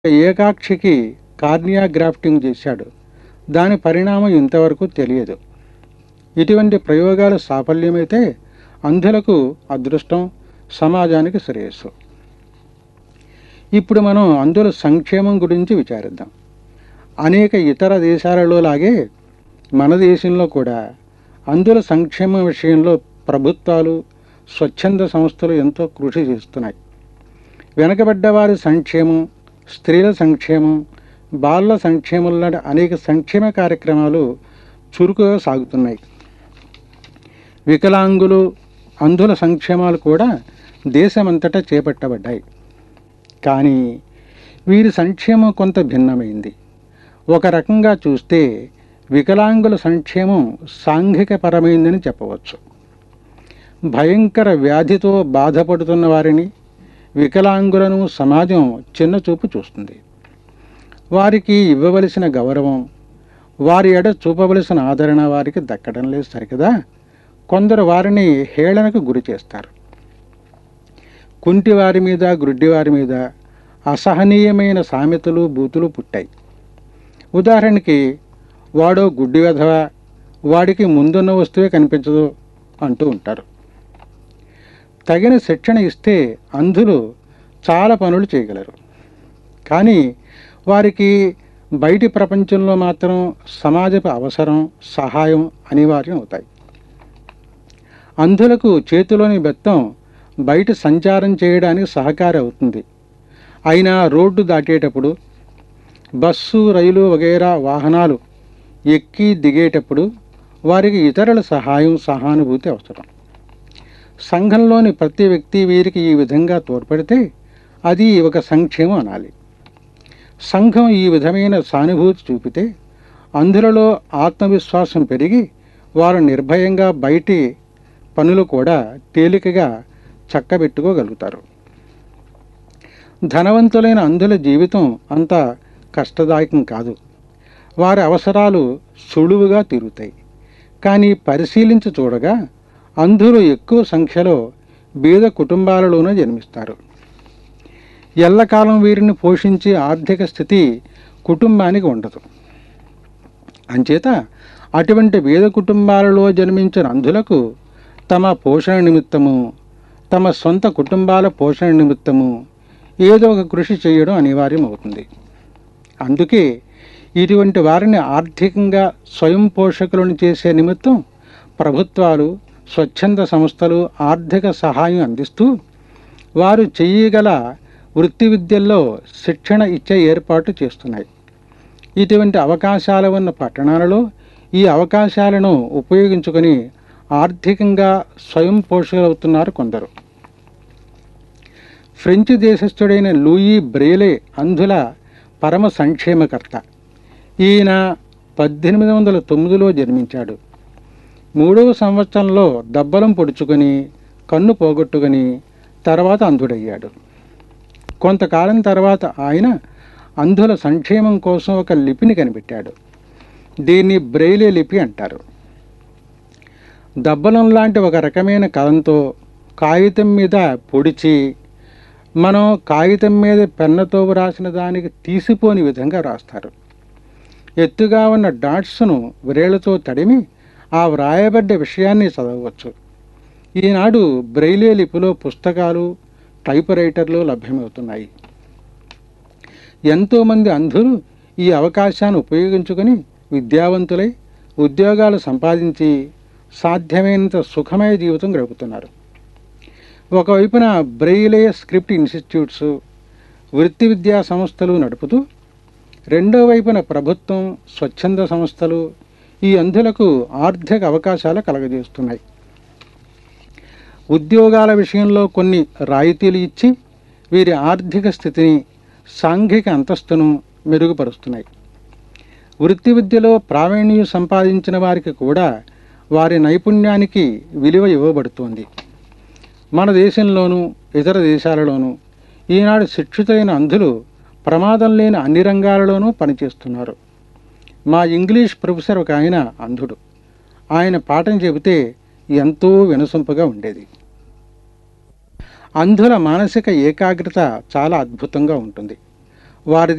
ఏకాక్షికి cornea grafting చేశాడు దాని పరిణామం ఇంతవరకు తెలియదు ఇటువంటి ప్రయోగాలు సాఫల్యమైతే అంధులకు అదృష్టం సమాజానికి శ్రేయస్సు ఇప్పుడు మనం అంధుల సంక్షేమం గురించి విచారిద్దాం అనేక ఇతర దేశాలలో లాగే మన దేశంలో కూడా అంధుల సంక్షేమం విషయంలో ప్రభుత్వాలు స్వచ్ఛంద సంస్థలు ఎంతో కృషి చేస్తున్నాయి వెనకబడ్డవారి సంక్షేమం స్త్రీల సంక్షేమం బాలల సంక్షేమం లాంటి అనేక సంక్షేమ కార్యక్రమాలు చురుకుగా సాగుతున్నాయి వికలాంగులు అంధుల సంక్షేమాలు కూడా దేశమంతటా చేపట్టబడ్డాయి కానీ వీరి సంక్షేమం కొంత భిన్నమైంది ఒక రకంగా చూస్తే వికలాంగుల సంక్షేమం సాంఘికపరమైందని చెప్పవచ్చు భయంకర వ్యాధితో బాధపడుతున్న వారిని వికలాంగులను సమాజం చిన్నచూపు చూస్తుంది వారికి ఇవ్వవలసిన గౌరవం వారి ఎడ చూపవలసిన ఆదరణ వారికి దక్కడం లేదు సరికదా కొందరు వారిని హేళనకు గురి చేస్తారు కుంటి వారి మీద గ్రుడ్డి వారి మీద అసహనీయమైన సామెతలు బూతులు పుట్టాయి ఉదాహరణకి వాడో గుడ్డి వెధవ వాడికి ముందున్న వస్తువే కనిపించదు అంటూ ఉంటారు తగిన శిక్షణ ఇస్తే అంధులు చాలా పనులు చేయగలరు కానీ వారికి బయటి ప్రపంచంలో మాత్రం సమాజపు అవసరం సహాయం అనివార్యం అవుతాయి అంధులకు చేతిలోని బెత్తం బయట సంచారం చేయడానికి సహకారి అవుతుంది అయినా రోడ్డు దాటేటప్పుడు బస్సు రైలు వగైరా వాహనాలు ఎక్కి దిగేటప్పుడు వారికి ఇతరుల సహాయం సహానుభూతి అవసరం సంఘంలోని ప్రతి వ్యక్తి వీరికి ఈ విధంగా తోడ్పడితే అది ఒక సంక్షేమం అనాలి సంఘం ఈ విధమైన సానుభూతి చూపితే అందులలో ఆత్మవిశ్వాసం పెరిగి వారు నిర్భయంగా బయటి పనులు కూడా తేలికగా చక్కబెట్టుకోగలుగుతారు ధనవంతులైన అంధుల జీవితం అంత కష్టదాయకం కాదు వారి అవసరాలు సులువుగా తీరుతాయి కానీ పరిశీలించి చూడగా అంధులు ఎక్కువ సంఖ్యలో బీద కుటుంబాలలోనే జన్మిస్తారు ఎల్లకాలం వీరిని పోషించే ఆర్థిక స్థితి కుటుంబానికి ఉండదు అంచేత అటువంటి బీద కుటుంబాలలో జన్మించిన అంధులకు తమ పోషణ నిమిత్తము తమ సొంత కుటుంబాల పోషణ నిమిత్తము ఏదో ఒక కృషి చేయడం అనివార్యం అవుతుంది అందుకే ఇటువంటి వారిని ఆర్థికంగా స్వయం పోషకులను చేసే నిమిత్తం ప్రభుత్వాలు స్వచ్ఛంద సంస్థలు ఆర్థిక సహాయం అందిస్తూ వారు చేయగల వృత్తి విద్యల్లో శిక్షణ ఇచ్చే ఏర్పాటు చేస్తున్నాయి ఇటువంటి అవకాశాలు ఉన్న పట్టణాలలో ఈ అవకాశాలను ఉపయోగించుకొని ఆర్థికంగా స్వయం పోషకులవుతున్నారు కొందరు ఫ్రెంచ్ దేశస్థుడైన లూయి బ్రేలే అంధుల పరమ సంక్షేమకర్త ఈయన పద్దెనిమిది వందల తొమ్మిదిలో జన్మించాడు మూడవ సంవత్సరంలో దబ్బలం పొడుచుకొని కన్ను పోగొట్టుకొని తర్వాత అంధుడయ్యాడు కొంతకాలం తర్వాత ఆయన అంధుల సంక్షేమం కోసం ఒక లిపిని కనిపెట్టాడు దీన్ని బ్రెయిలే లిపి అంటారు దబ్బలం లాంటి ఒక రకమైన కలంతో కాగితం మీద పొడిచి మనం కాగితం మీద పెన్నతో వ్రాసిన దానికి తీసిపోని విధంగా రాస్తారు ఎత్తుగా ఉన్న డాట్స్ను వ్రేళ్లతో తడిమి ఆ వ్రాయబడ్డ విషయాన్ని చదవవచ్చు ఈనాడు బ్రెయిలే లిపిలో పుస్తకాలు టైప్ రైటర్లు లభ్యమవుతున్నాయి ఎంతోమంది అంధులు ఈ అవకాశాన్ని ఉపయోగించుకొని విద్యావంతులై ఉద్యోగాలు సంపాదించి సాధ్యమైనంత సుఖమయ జీవితం గడుపుతున్నారు ఒకవైపున బ్రెయిలే స్క్రిప్ట్ ఇన్స్టిట్యూట్స్ వృత్తి విద్యా సంస్థలు నడుపుతూ రెండో వైపున ప్రభుత్వం స్వచ్ఛంద సంస్థలు ఈ అంధులకు ఆర్థిక అవకాశాలు కలగజేస్తున్నాయి ఉద్యోగాల విషయంలో కొన్ని రాయితీలు ఇచ్చి వీరి ఆర్థిక స్థితిని సాంఘిక అంతస్తును మెరుగుపరుస్తున్నాయి వృత్తి విద్యలో ప్రావీణ్యం సంపాదించిన వారికి కూడా వారి నైపుణ్యానికి విలువ ఇవ్వబడుతోంది మన దేశంలోనూ ఇతర దేశాలలోనూ ఈనాడు శిక్షితులైన అంధులు ప్రమాదం లేని అన్ని రంగాలలోనూ పనిచేస్తున్నారు మా ఇంగ్లీష్ ప్రొఫెసర్ ఒక ఆయన అంధుడు ఆయన పాఠం చెబితే ఎంతో వినసొంపుగా ఉండేది అంధుల మానసిక ఏకాగ్రత చాలా అద్భుతంగా ఉంటుంది వారిది